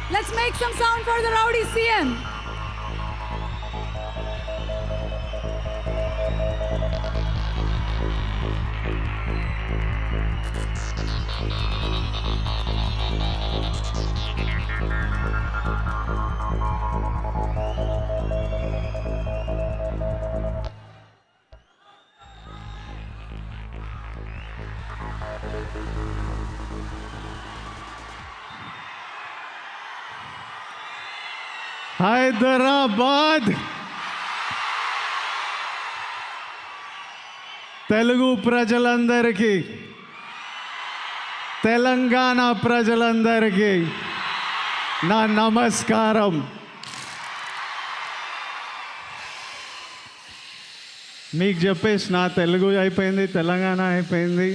Let's make some sound for the rowdy CM. Hyderabad Telugu ప్రజలందరికీ తెలంగాణ ప్రజలందరికీ నా నమస్కారం మీకు చెప్పేసి నా తెలుగు అయిపోయింది తెలంగాణ అయిపోయింది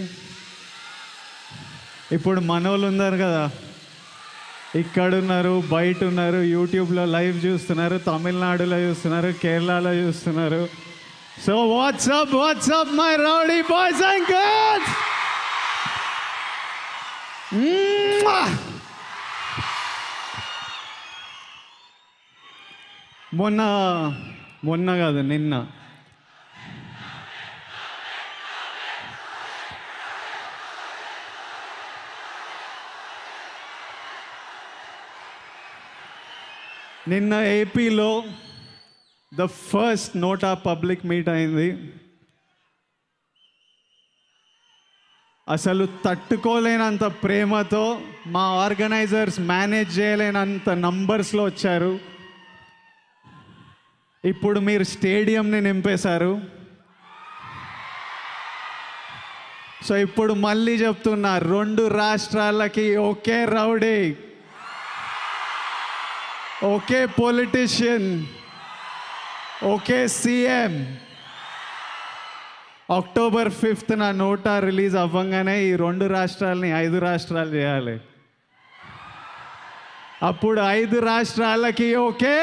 ఇప్పుడు మనోళ్ళు ఉన్నారు కదా ఇక్కడ ఉన్నారు బయట ఉన్నారు యూట్యూబ్లో లైవ్ చూస్తున్నారు తమిళనాడులో చూస్తున్నారు కేరళలో చూస్తున్నారు so WhatsApp WhatsApp my rowdy boys and girls మొన్న మొన్న కాదు నిన్న నిన్న ఏపీలో the first NOTA public meet అయింది అసలు తట్టుకోలేనంత ప్రేమతో మా ఆర్గనైజర్స్ మేనేజ్ చేయలేనంత నంబర్స్లో వచ్చారు ఇప్పుడు మీరు స్టేడియంని నింపేశారు సో ఇప్పుడు మళ్ళీ చెప్తున్నా రెండు రాష్ట్రాలకి ఒకే రౌడీ ఒకే పొలిటీషియన్ ఒకే సీఎం అక్టోబర్ ఫిఫ్త్ నా నోటా రిలీజ్ అవ్వంగానే ఈ రెండు రాష్ట్రాలని ఐదు రాష్ట్రాలు చేయాలి అప్పుడు ఐదు రాష్ట్రాలకి ఓకే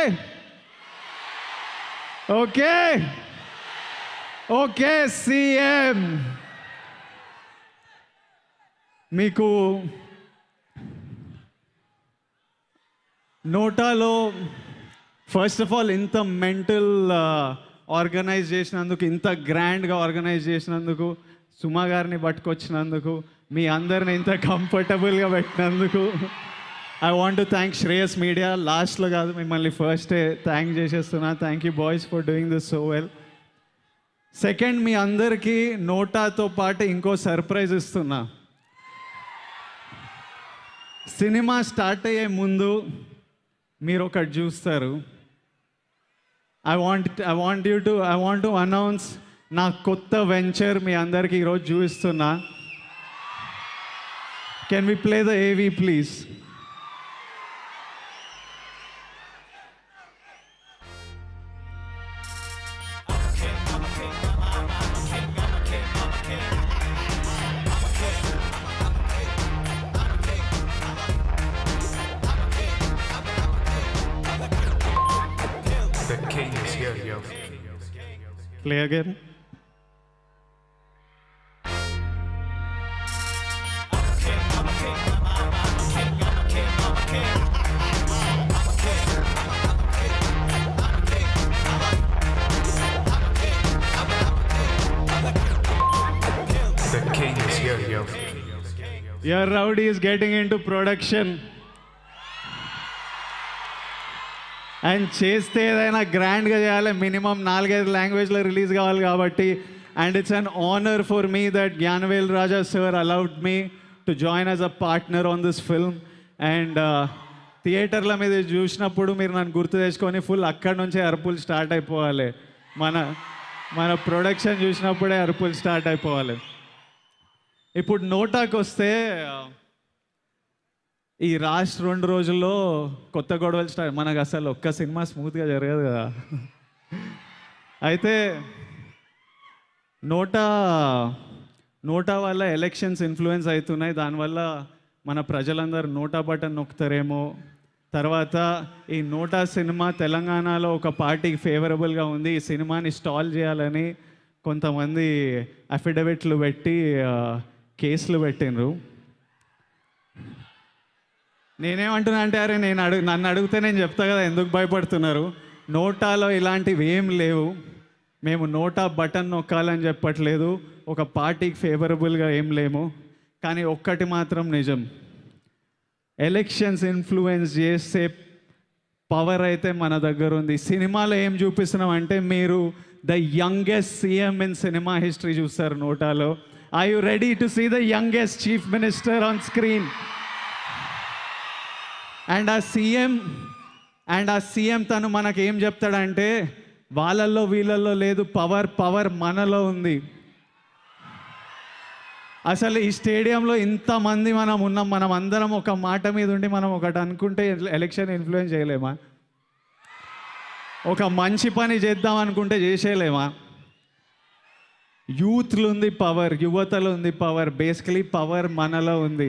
ఓకే ఓకే సీఎం మీకు నోటాలో ఫస్ట్ ఆఫ్ ఆల్ ఇంత మెంటల్ ఆర్గనైజ్ చేసినందుకు ఇంత గ్రాండ్గా ఆర్గనైజ్ చేసినందుకు సుమా గారిని పట్టుకొచ్చినందుకు మీ అందరిని ఇంత కంఫర్టబుల్గా పెట్టినందుకు I want to thank Shreyas media లాస్ట్లో కాదు మిమ్మల్ని ఫస్టే థ్యాంక్ చేసేస్తున్నా thank you boys for doing this so well second మీ అందరికీ నోటాతో పాటు ఇంకో సర్ప్రైజ్ ఇస్తున్నా సినిమా స్టార్ట్ అయ్యే ముందు మీరు ఒకటి చూస్తారు I want I want you to I want to announce నా కొత్త వెంచర్ మీ అందరికీ ఈరోజు చూపిస్తున్నా can we play the AV please The king is here, yo. Play again The king is here, yo. Your rowdy is getting into production. And చేస్తే ఏదైనా గ్రాండ్గా చేయాలి మినిమం నాలుగైదు లాంగ్వేజ్లో రిలీజ్ కావాలి కాబట్టి and it's an honour for me that Gnanavel Raja sir allowed me to join as a partner on this film and థియేటర్ల మీద చూసినప్పుడు మీరు నన్ను గుర్తు తెచ్చుకొని ఫుల్ అక్కడి నుంచే అరుపులు స్టార్ట్ అయిపోవాలి మన మన ప్రొడక్షన్ చూసినప్పుడే అరుపులు స్టార్ట్ అయిపోవాలి ఇప్పుడు నోటాకి వస్తే ఈ రాష్ట్ర రెండు రోజుల్లో కొత్త గొడవలు స్టార్ట్ మనకు అసలు ఒక్క సినిమా స్మూత్గా జరగదు కదా అయితే నోటా నోటా వల్ల ఎలక్షన్స్ ఇన్ఫ్లుయెన్స్ అవుతున్నాయి దానివల్ల మన ప్రజలందరూ నోటా బటన్ నొక్కుతారేమో తర్వాత ఈ నోటా సినిమా తెలంగాణలో ఒక పార్టీకి ఫేవరబుల్గా ఉంది ఈ సినిమాని స్టాల్ చేయాలని కొంతమంది అఫిడవిట్లు పెట్టి ఆ, కేసులు పెట్టినరు నేనేమంటున్నా అంటే అరే నేను అడుగు నన్ను అడిగితే నేను చెప్తా కదా ఎందుకు భయపడుతున్నారు నోటాలో ఇలాంటివి ఏం లేవు మేము నోటా బటన్ నొక్కాలని చెప్పట్లేదు ఒక పార్టీకి ఫేవరబుల్గా ఏం లేము కానీ ఒక్కటి మాత్రం నిజం ఎలక్షన్స్ ఇన్ఫ్లుయెన్స్ చేసే పవర్ అయితే మన దగ్గర ఉంది సినిమాలో ఏం చూపిస్తున్నాం అంటే మీరు the youngest CM in cinema history చూస్తారు నోటాలో I you ready to see the youngest chief minister on screen and ఆ సీఎం అండ్ ఆ సీఎం తను మనకి ఏం చెప్తాడంటే వాళ్ళల్లో వీళ్ళల్లో లేదు పవర్ పవర్ మనలో ఉంది అసలు ఈ స్టేడియంలో ఇంతమంది మనం ఉన్నాం మనం అందరం ఒక మాట మీద ఉండి మనం ఒకటి అనుకుంటే ఎలక్షన్ ఇన్ఫ్లుయెన్స్ చేయలేమా ఒక మంచి పని చేద్దాం అనుకుంటే చేసేయలేమా యూత్లో ఉంది పవర్ యువతలో ఉంది పవర్ బేసికలీ పవర్ మనలో ఉంది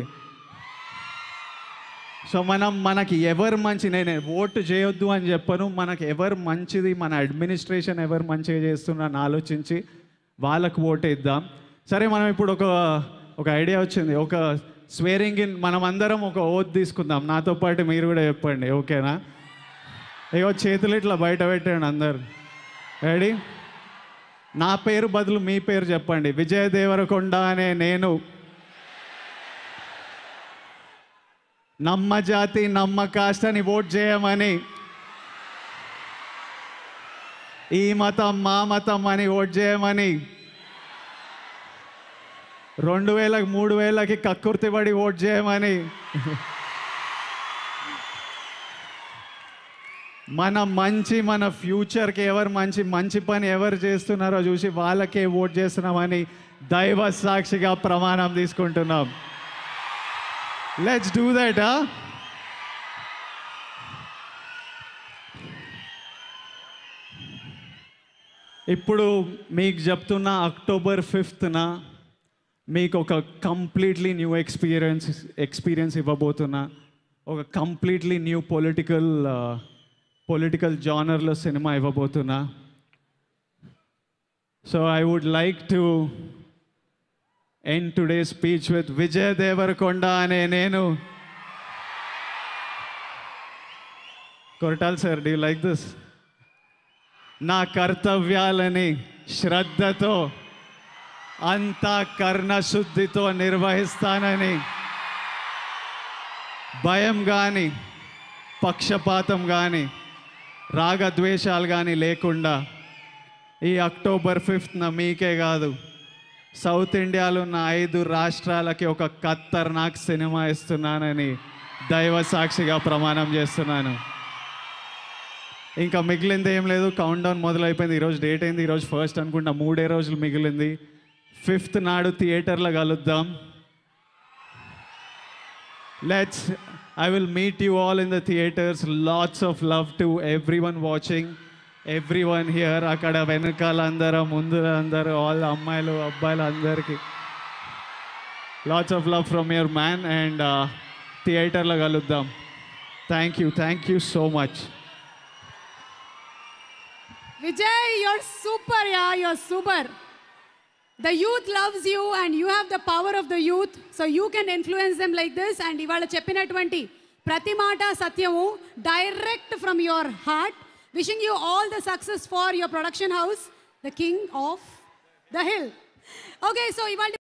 సో మనం మనకి ఎవరు మంచి నేను ఓటు చేయొద్దు అని చెప్పను మనకి ఎవరు మంచిది మన అడ్మినిస్ట్రేషన్ ఎవరు మంచిగా చేస్తున్నారని ఆలోచించి వాళ్ళకు ఓటు ఇద్దాం సరే మనం ఇప్పుడు ఒక ఒక ఐడియా వచ్చింది ఒక స్వేరింగ్ ఇన్ మనం అందరం ఒక ఓత్ తీసుకుందాం నాతో పాటు మీరు కూడా చెప్పండి ఓకేనా ఇగో చేతులు ఇట్లా బయట పెట్టండి అందరు రెడీ నా పేరు బదులు మీ పేరు చెప్పండి విజయ్ దేవరకొండ అనే నేను నమ్మ జాతి నమ్మ కాస్ట్ అని ఓట్ చేయమని ఈ మతం మా మతం అని ఓట్ చేయమని రెండు వేలకు మూడు వేలకి కక్కుర్తి పడి ఓట్ చేయమని మన మంచి మన ఫ్యూచర్కి ఎవరు మంచి మంచి పని ఎవరు చేస్తున్నారో చూసి వాళ్ళకే ఓట్ చేస్తున్నామని దైవ సాక్షిగా ప్రమాణం తీసుకుంటున్నాం లెట్స్ డూ దట్ ఇప్పుడు మీకు చెప్తున్న అక్టోబర్ ఫిఫ్త్న మీకు ఒక కంప్లీట్లీ న్యూ ఎక్స్పీరియన్స్ ఎక్స్పీరియన్స్ ఇవ్వబోతున్నా ఒక కంప్లీట్లీ న్యూ పొలిటికల్ పొలిటికల్ జానర్లో సినిమా ఇవ్వబోతున్నా so I would like to end today speech with Vijay Devarakonda అనే నేను Koratala sir do like this నా కర్తవ్యాలని శ్రద్ధతో అంతా కర్ణశుద్ధితో నిర్వహిస్తానని భయం కానీ పక్షపాతం కానీ రాగద్వేషాలు కానీ లేకుండా ఈ అక్టోబర్ ఫిఫ్త్న మీకే కాదు సౌత్ ఇండియాలో ఉన్న ఐదు రాష్ట్రాలకి ఒక ఖతర్నాక్ సినిమా ఇస్తున్నానని దైవ సాక్షిగా ప్రమాణం చేస్తున్నాను ఇంకా మిగిలింది ఏం లేదు కౌంట్ డౌన్ మొదలైపోయింది ఈరోజు డేట్ అయింది ఈరోజు ఫస్ట్ అనుకుంటా మూడే రోజులు మిగిలింది ఫిఫ్త్ నాడు థియేటర్లో కలుద్దాం let's I will meet you all in the theatres lots of love to everyone watching everyone here అక్కడ వెనకాల అందరం ముందు అందరూ ఆల్ అమ్మాయిలు అబ్బాయిలు అందరికీ lots of love from your man and థియేటర్లో కలుద్దాం thank you thank you so much Vijay, you're super, yeah, you're super. The youth loves you and you have the power of the youth, so you can influence them like this. And ఇవాళ చెప్పినటువంటి ప్రతి మాట సత్యము direct from your heart wishing you all the success for your production house the king of the hill okay so ఇవాళ